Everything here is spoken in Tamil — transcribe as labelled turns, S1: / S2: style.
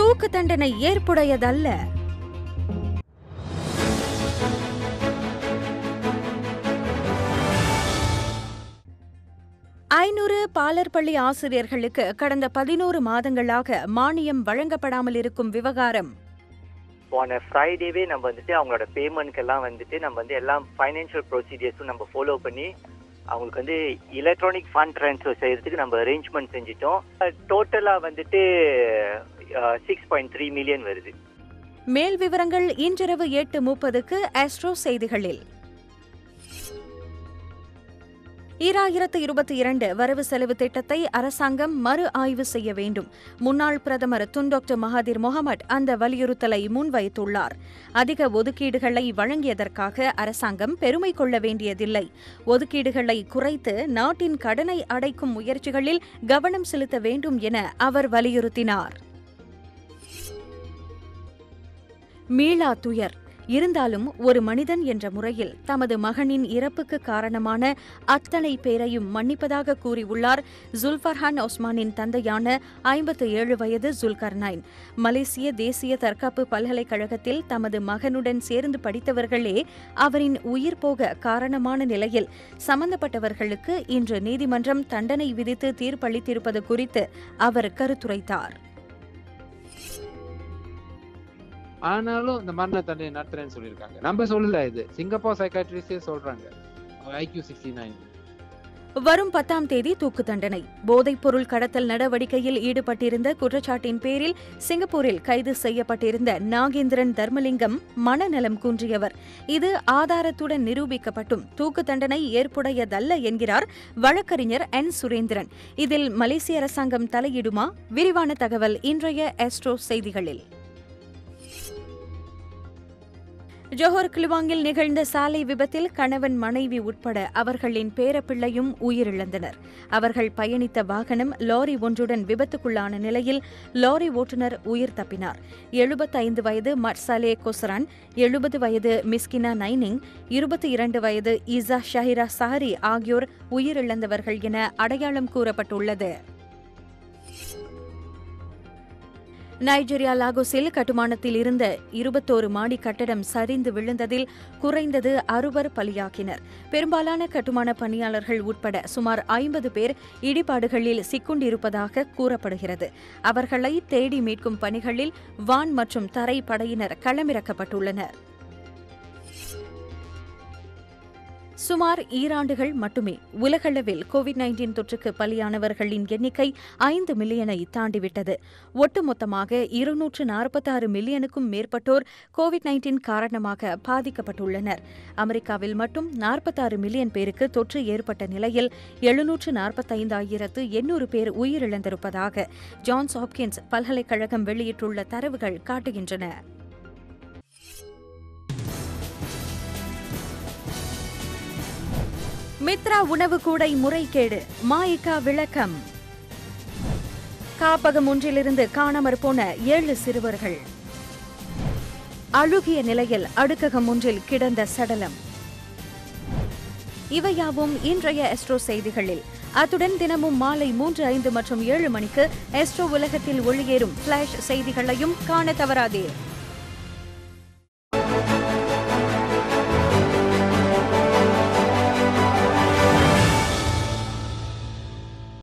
S1: தூக்கு தண்டனை ஏற்புடையதல்ல ஐநூறு பாலர் பள்ளி ஆசிரியர்களுக்கு கடந்த பதினோரு மாதங்களாக மானியம் வழங்கப்படாமல் இருக்கும் விவகாரம்
S2: போன ஃப்ரைடேவே நம்ம வந்துட்டு அவங்களோட பேமெண்ட்க்கெல்லாம் வந்துட்டு நம்ம வந்து எல்லாம் ஃபைனான்ஷியல் ப்ரொசீஜர்ஸும் நம்ம ஃபாலோ பண்ணி அவங்களுக்கு வந்து எலக்ட்ரானிக் ஃபண்ட் ட்ரான்ஸ்ஃபர் செய்யறதுக்கு நம்ம அரேஞ்ச்மெண்ட் செஞ்சிட்டோம் டோட்டலாக வந்துட்டு சிக்ஸ் பாயிண்ட் த்ரீ மில்லியன் வருது
S1: மேல் விவரங்கள் இன்றிரவு எட்டு முப்பதுக்கு ஆஸ்ட்ரோ செய்திகளில் ஈராயிரத்து இருபத்தி இரண்டு வரவு செலவு திட்டத்தை அரசாங்கம் மறு ஆய்வு செய்ய வேண்டும் முன்னாள் பிரதமர் துன் டாக்டர் மகாதிர் முகமட் அந்த வலியுறுத்தலை முன்வைத்துள்ளார் அதிக ஒதுக்கீடுகளை வழங்கியதற்காக அரசாங்கம் பெருமை கொள்ள வேண்டியதில்லை ஒதுக்கீடுகளை குறைத்து நாட்டின் கடனை அடைக்கும் முயற்சிகளில் கவனம் செலுத்த வேண்டும் என அவர் வலியுறுத்தினார் மீளா துயர் இருந்தாலும் ஒரு மனிதன் என்ற முறையில் தமது மகனின் இறப்புக்கு காரணமான அத்தனை பேரையும் மன்னிப்பதாக கூறியுள்ளார் ஜுல்ஃபர்ஹான் ஒஸ்மானின் தந்தையான ஐம்பத்து ஏழு வயது ஜுல்கர்னைன் மலேசிய தேசிய தற்காப்பு பல்கலைக்கழகத்தில் தமது மகனுடன் சேர்ந்து படித்தவர்களே அவரின் உயிர் போக காரணமான நிலையில் சம்பந்தப்பட்டவர்களுக்கு இன்று நீதிமன்றம் தண்டனை விதித்து தீர்ப்பளித்திருப்பது குறித்து அவர் கருத்துரைத்தார்
S3: ஆனாலும் இந்த மரண தண்டனை நடத்துறேன்னு சொல்லியிருக்காங்க நம்ம சொல்லல இது சிங்கப்பூர் சைக்காட்ரிஸ்டே சொல்றாங்க ஐக்யூ சிக்ஸ்டி நைன்
S1: வரும் பத்தாம் தேதி தூக்கு தண்டனை போதைப்பொருள் கடத்தல் நடவடிக்கையில் ஈடுபட்டிருந்த குற்றச்சாட்டின் பேரில் சிங்கப்பூரில் கைது செய்யப்பட்டிருந்த நாகேந்திரன் தர்மலிங்கம் மனநலம் குன்றியவர் இது ஆதாரத்துடன் நிரூபிக்கப்பட்டும் தூக்கு தண்டனை ஏற்புடையதல்ல என்கிறார் வழக்கறிஞர் என் சுரேந்திரன் இதில் மலேசிய அரசாங்கம் தலையிடுமா விரிவான தகவல் இன்றைய எஸ்ட்ரோ செய்திகளில் ஜோஹர் கிலுவாங்கில் நிகழ்ந்த சாலை விபத்தில் கணவன் மனைவி உட்பட அவர்களின் பேரப்பிள்ளையும் உயிரிழந்தனர் அவர்கள் பயணித்த வாகனம் லாரி ஒன்றுடன் விபத்துக்குள்ளான நிலையில் லாரி ஓட்டுநர் உயிர் தப்பினார் எழுபத்தைந்து வயது மட்சாலே கொசரான் எழுபது வயது மிஸ்கினா நைனிங் இருபத்தி இரண்டு வயது இசா ஷஹிரா சஹரி ஆகியோர் உயிரிழந்தவர்கள் என அடையாளம் கூறப்பட்டுள்ளது நைஜீரியா லாகோஸில் கட்டுமானத்தில் இருந்த இருபத்தோரு மாடி கட்டடம் சரிந்து விழுந்ததில் குறைந்தது அறுவர் பலியாக்கினர் பெரும்பாலான கட்டுமான பணியாளர்கள் உட்பட சுமார் ஐம்பது பேர் இடிபாடுகளில் சிக்குண்டிருப்பதாக கூறப்படுகிறது அவர்களை தேடி மீட்கும் பணிகளில் வான் மற்றும் தரை படையினர் களமிறக்கப்பட்டுள்ளனர் சுமார் ஈராண்டுகள் மட்டுமே உலகளவில் கோவிட் நைன்டீன் தொற்றுக்கு பலியானவர்களின் எண்ணிக்கை ஐந்து மில்லியனை தாண்டிவிட்டது ஒட்டுமொத்தமாக இருநூற்று நாற்பத்தாறு மில்லியனுக்கும் மேற்பட்டோர் கோவிட் நைன்டீன் காரணமாக பாதிக்கப்பட்டுள்ளனர் அமெரிக்காவில் மட்டும் நாற்பத்தாறு மில்லியன் பேருக்கு தொற்று ஏற்பட்ட நிலையில் எழுநூற்று நாற்பத்தைந்தாயிரத்து எண்ணூறு பேர் உயிரிழந்திருப்பதாக ஜான்ஸ் ஹாப்கின்ஸ் பல்கலைக்கழகம் வெளியிட்டுள்ள தரவுகள் காட்டுகின்றன மித்ரா உணவு கூடை முறைகேடு மாயிகா விளக்கம் காப்பகம் ஒன்றிலிருந்து காணாமற் போன ஏழு சிறுவர்கள் அழுகிய நிலையில் அடுக்ககம் ஒன்றில் கிடந்த சடலம் இவையாவும் இன்றைய எஸ்ட்ரோ செய்திகளில் அத்துடன் தினமும் மாலை மூன்று ஐந்து மற்றும் ஏழு மணிக்கு எஸ்ட்ரோ உலகத்தில் ஒளியேறும் பிளாஷ் செய்திகளையும் காண தவறாதீர்